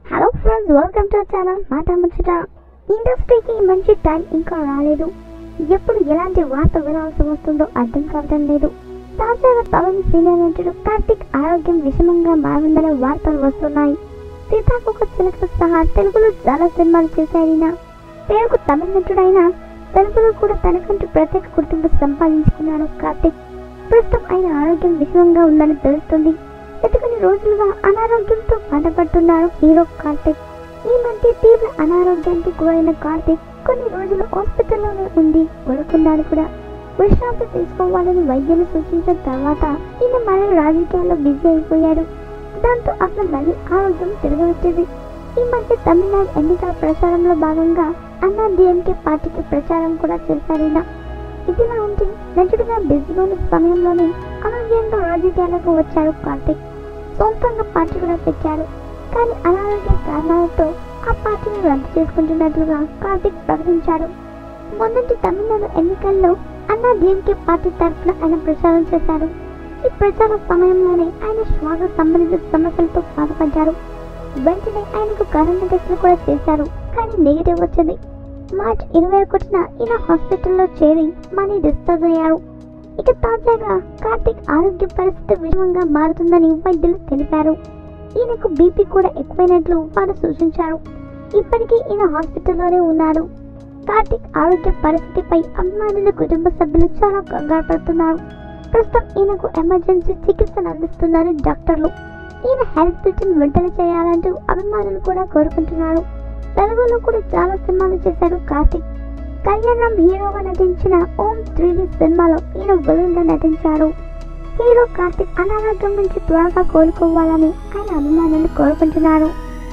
hello friends welcome to channel మాట ముచ్చట ఇండస్ట్రీకి మంచి టైం ఇంకా రాలేదు ఎప్పుడు ఎలాంటి వార్త వినాల్సి వస్తుందో అర్థం కావడం లేదు తాజాగా తమిళ సీనియర్ నటుడు కార్తిక్ ఆరోగ్యం విషమంగా మారిందనే వార్తలు వస్తున్నాయి సీతాకొక చిలక సహా తెలుగులో చాలా సినిమాలు చేశారైనా పేరుకు తమిళ నటుడైన తెలుగులో కూడా తనకంటూ ప్రత్యేక గుర్తింపు సంపాదించుకున్నాడు కార్తిక్ ప్రస్తుతం ఆయన ఆరోగ్యం విషమంగా ఉందని తెలుస్తుంది గత కొన్ని రోజులుగా అనారోగ్యంతో బాధపడుతున్నారు హీరో కార్తిక్ ఈ మధ్య తీవ్ర అనారోగ్యానికి గురైన కార్తిక్ కొన్ని రోజులు హాస్పిటల్లోనే ఉండి పడుకున్నాడు కూడా విశ్రాంతి తీసుకోవాలని వైద్యులు సూచించిన తర్వాత ఈయన మళ్ళీ రాజకీయాల్లో బిజీ అయిపోయాడు దాంతో అసలు మళ్ళీ ఆరోగ్యం తిరిగి వచ్చింది ఈ మధ్య తమిళనాడు ఎన్నికల ప్రచారంలో భాగంగా అన్నా డిఎంకే పార్టీకి ప్రచారం కూడా చేశారు ఈయన ఇదిలా ఉంటే నటుడుగా బిజీగా ఉన్న సమయంలోనే అనారోగ్యంతో రాజకీయాలకు వచ్చాడు కార్తిక్ సొంతంగా పార్టీ కూడా పెట్టాడు కానీ అనారోగ్య కారణాలతో ఆ పార్టీని రద్దు చేసుకుంటున్నట్లుగా కార్తిక్ ప్రకటించాడు మొన్నటి తమిళనాడు ఎన్నికల్లో అన్నా డిఎంకే పార్టీ తరఫున ఆయన ప్రచారం చేశారు ఈ ప్రచార సమయంలోనే ఆయన శ్వాస సంబంధిత సమస్యలతో బాధపడ్డారు వెంటనే ఆయనకు కరోనా టెస్టులు కూడా చేశారు కానీ నెగిటివ్ వచ్చింది మార్చ్ ఇరవై ఒకటిన ఈయన హాస్పిటల్లో చేరి మనీ డిశ్చార్జ్ అయ్యారు ఇక తాజాగా కార్తిక్ ఆరోగ్య పరిస్థితి విషమంగా మారుతుందని వైద్యులు తెలిపారు ఈయనకు బీపీ కూడా ఎక్కువైనట్లు వారు సూచించారు ఇప్పటికీ ఈయన హాస్పిటల్లోనే ఉన్నారు కార్తిక్ ఆరోగ్య పరిస్థితిపై అభిమానుల కుటుంబ సభ్యులు చాలా కంగారు పడుతున్నారు ప్రస్తుతం ఈయనకు ఎమర్జెన్సీ చికిత్సను అందిస్తున్నారు డాక్టర్లు ఈయన హెల్త్ బులెటిన్ విడుదల చేయాలంటూ అభిమానులు కూడా కోరుకుంటున్నారు తెలుగులో కూడా చాలా సినిమాలు చేశారు కార్తిక్ కళ్యాణం హీరోగా నటించిన ఓం త్రీ సినిమాలో ఈయన విలన్గా నటించారు హీరో కార్తిక్ అనారోగ్యం నుంచి త్వరగా కోలుకోవాలని ఆయన అభిమానులు కోరుకుంటున్నారు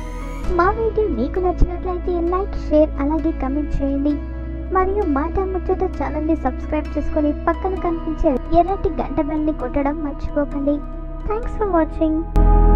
మా వీడియో మీకు నచ్చినట్లయితే లైక్ షేర్ అలాగే కమెంట్ చేయండి మరియు మాట ముచ్చట ఛానల్ని సబ్స్క్రైబ్ చేసుకొని పక్కన కనిపించే ఎర్రటి గంట బెల్ని కొట్టడం మర్చిపోకండి థ్యాంక్స్ ఫర్ వాచింగ్